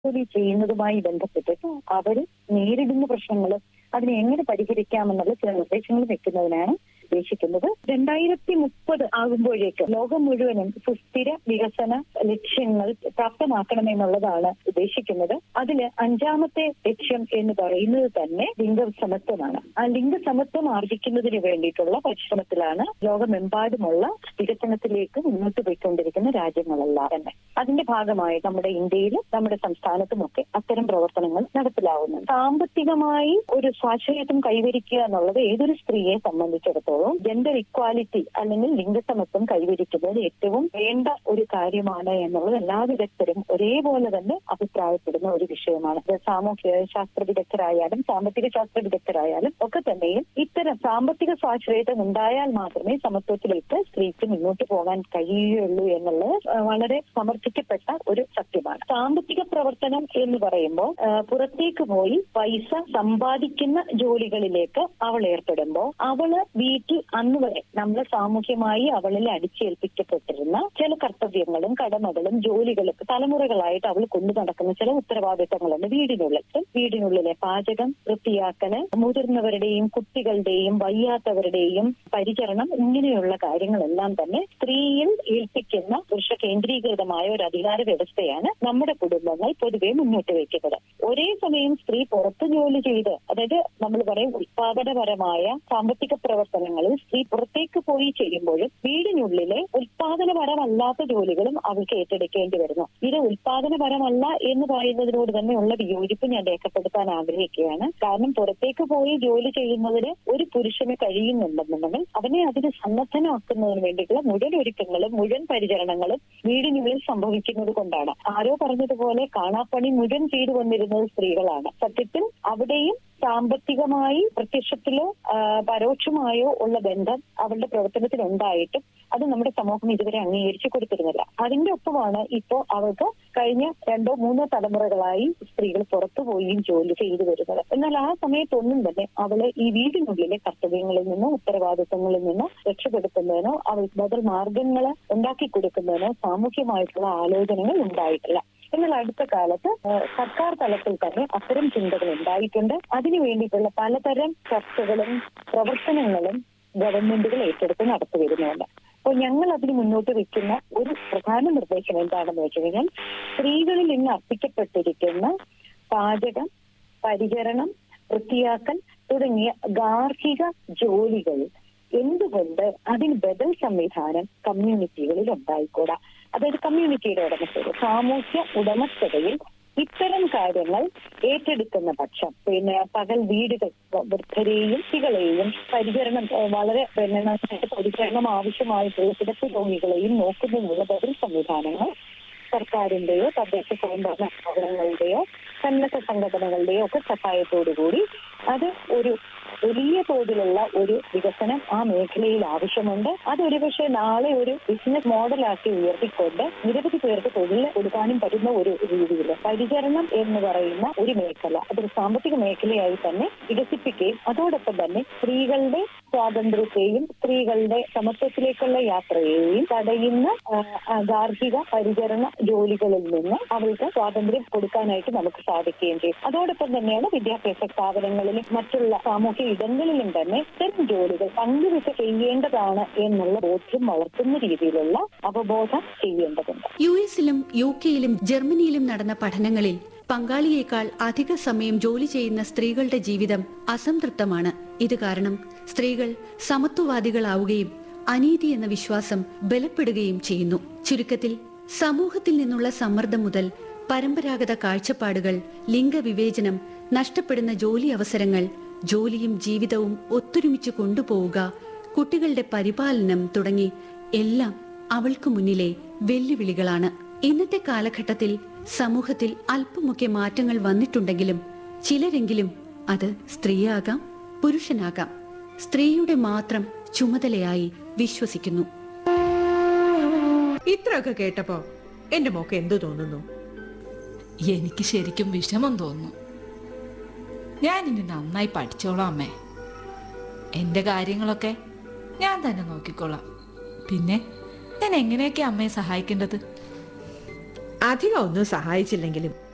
ജോലി ചെയ്യുന്നതുമായി ബന്ധപ്പെട്ടിട്ട് അവർ നേരിടുന്ന പ്രശ്നങ്ങൾ അതിനെ എങ്ങനെ പരിഹരിക്കാമെന്നുള്ള ചില നിർദ്ദേശങ്ങൾ വെക്കുന്നതിനാണ് ഉദ്ദേശിക്കുന്നത് രണ്ടായിരത്തി മുപ്പത് ആകുമ്പോഴേക്ക് ലോകം മുഴുവനും സുസ്ഥിര വികസന ലക്ഷ്യങ്ങൾ പ്രാപ്തമാക്കണമെന്നുള്ളതാണ് ഉദ്ദേശിക്കുന്നത് അതില് അഞ്ചാമത്തെ ലക്ഷ്യം എന്ന് പറയുന്നത് തന്നെ ലിംഗസമത്വമാണ് ആ ലിംഗസമത്വം ആർജിക്കുന്നതിന് വേണ്ടിയിട്ടുള്ള പരിശ്രമത്തിലാണ് ലോകമെമ്പാടുമുള്ള വികസനത്തിലേക്ക് മുന്നോട്ട് പോയിക്കൊണ്ടിരിക്കുന്ന രാജ്യങ്ങളെല്ലാം തന്നെ അതിന്റെ ഭാഗമായി നമ്മുടെ ഇന്ത്യയിലും നമ്മുടെ സംസ്ഥാനത്തുമൊക്കെ അത്തരം പ്രവർത്തനങ്ങൾ നടപ്പിലാവുന്നുണ്ട് സാമ്പത്തികമായി ഒരു സ്വാശ്രയത്വം കൈവരിക്കുക എന്നുള്ളത് ഏതൊരു സ്ത്രീയെ സംബന്ധിച്ചിടത്തോളം ജെൻഡർ ഇക്വാലിറ്റി അല്ലെങ്കിൽ ലിംഗസമത്വം കൈവരിക്കുന്നത് ഏറ്റവും വേണ്ട ഒരു കാര്യമാണ് എന്നുള്ളത് എല്ലാ വിദഗ്ധരും ഒരേപോലെ തന്നെ അഭിപ്രായപ്പെടുന്ന ഒരു വിഷയമാണ് ഇത് സാമൂഹ്യ ശാസ്ത്ര വിദഗ്ധരായാലും സാമ്പത്തിക ശാസ്ത്ര വിദഗ്ധരായാലും ഒക്കെ തന്നെയും ഇത്തരം സാമ്പത്തിക സ്വാശ്രയത്വം ഉണ്ടായാൽ മാത്രമേ സമത്വത്തിലേക്ക് സ്ത്രീക്ക് മുന്നോട്ട് പോകാൻ കഴിയുകയുള്ളൂ എന്നുള്ളത് ആ, വളരെ സമർത്ഥിക്കപ്പെട്ട ഒരു സത്യമാണ് സാമ്പത്തിക പ്രവർത്തനം എന്ന് പറയുമ്പോൾ ആ, പുറത്തേക്ക് പോയി പൈസ സമ്പാദിക്കുന്ന ജോലികളിലേക്ക് അവൾ ഏർപ്പെടുമ്പോൾ അവള് വീട്ടിൽ അന്ന് വരെ നമ്മൾ സാമൂഹ്യമായി അവളിൽ അടിച്ചേൽപ്പിക്കപ്പെട്ടിരുന്ന ചില കർത്തവ്യങ്ങളും കടമകളും ജോലികളും തലമുറകളായിട്ട് അവൾ കൊണ്ടു നടക്കുന്ന ചില ഉത്തരവാദിത്തങ്ങളുണ്ട് വീടിനുള്ളിൽ വീടിനുള്ളിലെ പാചകം വൃത്തിയാക്കല് മുതിർന്നവരുടെയും കുട്ടികളുടെയും വയ്യാത്തവരുടെയും പരിചരണം ഇങ്ങനെയുള്ള കാര്യങ്ങളെല്ലാം തന്നെ സ്ത്രീയിൽ ഏൽപ്പിക്കുന്ന പുരുഷ കേന്ദ്രീകൃതമായ ഒരു അധികാര വ്യവസ്ഥയാണ് നമ്മുടെ കുടുംബങ്ങൾ പൊതുവെ മുന്നോട്ട് വയ്ക്കുന്നത് ഒരേ സമയം സ്ത്രീ പുറത്ത് ജോലി ചെയ്ത് അതായത് നമ്മൾ പറയും ഉത്പാദനപരമായ സാമ്പത്തിക പ്രവർത്തനങ്ങളിൽ സ്ത്രീ പുറത്തേക്ക് പോയി ചെയ്യുമ്പോഴും വീടിനുള്ളിലെ ഉത്പാദനപരമല്ലാത്ത ജോലികളും അവൾക്ക് ഏറ്റെടുക്കേണ്ടി വരുന്നു ഇത് ഉത്പാദനപരമല്ല എന്ന് പറയുന്നതിനോട് തന്നെയുള്ള വിയോജിപ്പ് ഞാൻ രേഖപ്പെടുത്താൻ ആഗ്രഹിക്കുകയാണ് കാരണം പുറത്തേക്ക് പോയി ജോലി ചെയ്യുന്നതിന് ഒരു പുരുഷന് കഴിയുന്നുണ്ടെന്നുണ്ടെങ്കിൽ അവനെ അതിന് സന്നദ്ധനാക്കുന്നതിന് വേണ്ടിയിട്ടുള്ള മുഴുവൻ ഒരുക്കങ്ങളും മുഴുവൻ പരിചരണങ്ങളും വീടിനുള്ളിൽ സംഭവിക്കുന്നത് കൊണ്ടാണ് ആരോ പറഞ്ഞതുപോലെ കാണാപ്പണി മുഴുവൻ ചെയ്തു വന്നിരുന്നത് സ്ത്രീകളാണ് സത്യത്തിൽ അവിടെയും സാമ്പത്തികമായി പ്രത്യക്ഷത്തിലോ ആ, പരോക്ഷമായോ ഉള്ള ബന്ധം അവളുടെ പ്രവർത്തനത്തിൽ ഉണ്ടായിട്ടും അത് നമ്മുടെ സമൂഹം ഇതുവരെ അംഗീകരിച്ചു കൊടുത്തിരുന്നില്ല അതിന്റെ ഒപ്പമാണ് ഇപ്പോ അവൾക്ക് കഴിഞ്ഞ രണ്ടോ മൂന്നോ തലമുറകളായി സ്ത്രീകൾ പുറത്തു പോയും ജോലി ചെയ്തു വരുന്നത് എന്നാൽ ആ സമയത്തൊന്നും തന്നെ അവള് ഈ വീടിനുള്ളിലെ കർത്തവ്യങ്ങളിൽ നിന്നോ ഉത്തരവാദിത്തങ്ങളിൽ നിന്നോ രക്ഷപ്പെടുത്തുന്നതിനോ അവൾക്ക് ബദൽ മാർഗങ്ങൾ ഉണ്ടാക്കി കൊടുക്കുന്നതിനോ സാമൂഹ്യമായിട്ടുള്ള ആലോചനകൾ ഉണ്ടായിട്ടില്ല എന്നാൽ അടുത്ത കാലത്ത് ആ, സർക്കാർ തലത്തിൽ തന്നെ അത്തരം ചിന്തകൾ ഉണ്ടായിട്ടുണ്ട് അതിനു വേണ്ടിയിട്ടുള്ള പലതരം ചർച്ചകളും പ്രവർത്തനങ്ങളും ഗവൺമെന്റുകൾ ഏറ്റെടുത്ത് നടത്തി വരുന്നുണ്ട് അപ്പോൾ ഞങ്ങൾ അതിന് മുന്നോട്ട് വെക്കുന്ന ഒരു പ്രധാന നിർദ്ദേശം എന്താണെന്ന് വെച്ച് കഴിഞ്ഞാൽ സ്ത്രീകളിൽ ഇന്ന് അർപ്പിക്കപ്പെട്ടിരിക്കുന്ന പാചകം പരിചരണം വൃത്തിയാക്കൽ തുടങ്ങിയ ഗാർഹിക ജോലികൾ എന്തുകൊണ്ട് അതിന് ബദൽ സംവിധാനം കമ്മ്യൂണിറ്റികളിൽ ഉണ്ടായിക്കൂടാ അതായത് കമ്മ്യൂണിറ്റിയുടെ ഉടമസ്ഥത സാമൂഹ്യ ഉടമസ്ഥതയിൽ ഇത്തരം കാര്യങ്ങൾ ഏറ്റെടുക്കുന്ന പക്ഷം പിന്നെ പകൽ വീടുകൾ വൃദ്ധരെയും കുട്ടികളെയും പരിചരണം ഏഹ് വളരെ പിന്നെ നന്നായിട്ട് പരിചരണം ആവശ്യമായിട്ടുള്ള കിടപ്പ് രോഗികളെയും നോക്കുന്നതിനുള്ള ബദൽ സംവിധാനങ്ങൾ സർക്കാരിന്റെയോ തദ്ദേശ സ്വയംഭരണ സ്ഥാപനങ്ങളുടെയോ സന്നദ്ധ സംഘടനകളുടെയോ ഒക്കെ സഹായത്തോടുകൂടി അത് ഒരു വലിയ തോതിലുള്ള ഒരു വികസനം ആ മേഖലയിൽ ആവശ്യമുണ്ട് അത് ഒരുപക്ഷെ നാളെ ഒരു ബിസിനസ് മോഡലാക്കി ഉയർത്തിക്കൊണ്ട് നിരവധി പേർക്ക് തൊഴിൽ കൊടുക്കാനും പറ്റുന്ന ഒരു രീതിയിൽ പരിചരണം എന്ന് പറയുന്ന ഒരു മേഖല അതൊരു സാമ്പത്തിക മേഖലയായി തന്നെ വികസിപ്പിക്കുകയും അതോടൊപ്പം തന്നെ സ്ത്രീകളുടെ സ്വാതന്ത്ര്യത്തെയും സ്ത്രീകളുടെ സമത്വത്തിലേക്കുള്ള യാത്രയെയും തടയുന്ന ആ, ആ, ഗാർഹിക പരിചരണ ജോലികളിൽ നിന്ന് അവർക്ക് സ്വാതന്ത്ര്യം കൊടുക്കാനായിട്ട് നമുക്ക് സാധിക്കുകയും ചെയ്യും അതോടൊപ്പം തന്നെയാണ് വിദ്യാഭ്യാസ സ്ഥാപനങ്ങളിലും മറ്റുള്ള സാമൂഹ്യ ഇടങ്ങളിലും തന്നെ ഇത്തരം ജോലികൾ പങ്കുവെച്ച് ചെയ്യേണ്ടതാണ് എന്നുള്ള ബോധ്യം വളർത്തുന്ന രീതിയിലുള്ള അവബോധം ചെയ്യേണ്ടതുണ്ട് യു എസിലും യു കെയിലും ജർമ്മനിയിലും നടന്ന പഠനങ്ങളിൽ പങ്കാളിയേക്കാൾ അധിക സമയം ജോലി ചെയ്യുന്ന സ്ത്രീകളുടെ ജീവിതം അസംതൃപ്തമാണ് ഇത് കാരണം സ്ത്രീകൾ സമത്വവാദികളാവുകയും അനീതി എന്ന വിശ്വാസം ബലപ്പെടുകയും ചെയ്യുന്നു ചുരുക്കത്തിൽ സമൂഹത്തിൽ നിന്നുള്ള സമ്മർദ്ദം മുതൽ പരമ്പരാഗത കാഴ്ചപ്പാടുകൾ ലിംഗവിവേചനം നഷ്ടപ്പെടുന്ന ജോലി അവസരങ്ങൾ ജോലിയും ജീവിതവും ഒത്തൊരുമിച്ച് കൊണ്ടുപോവുക കുട്ടികളുടെ പരിപാലനം തുടങ്ങി എല്ലാം അവൾക്ക് മുന്നിലെ വെല്ലുവിളികളാണ് ഇന്നത്തെ കാലഘട്ടത്തിൽ സമൂഹത്തിൽ അല്പമൊക്കെ മാറ്റങ്ങൾ വന്നിട്ടുണ്ടെങ്കിലും ചിലരെങ്കിലും അത് സ്ത്രീയാകാം പുരുഷനാകാം സ്ത്രീയുടെ മാത്രം ചുമതലയായി വിശ്വസിക്കുന്നു ഇത്രയൊക്കെ കേട്ടപ്പോ എന്റെ മോക്ക് എന്തു തോന്നുന്നു എനിക്ക് ശരിക്കും വിഷമം തോന്നുന്നു ഞാൻ ഇനി നന്നായി പഠിച്ചോളാം അമ്മേ എൻ്റെ കാര്യങ്ങളൊക്കെ ഞാൻ തന്നെ നോക്കിക്കോളാം പിന്നെ ഞാൻ എങ്ങനെയൊക്കെ അമ്മയെ സഹായിക്കേണ്ടത് അധികം ഒന്നും സഹായിച്ചില്ലെങ്കിലും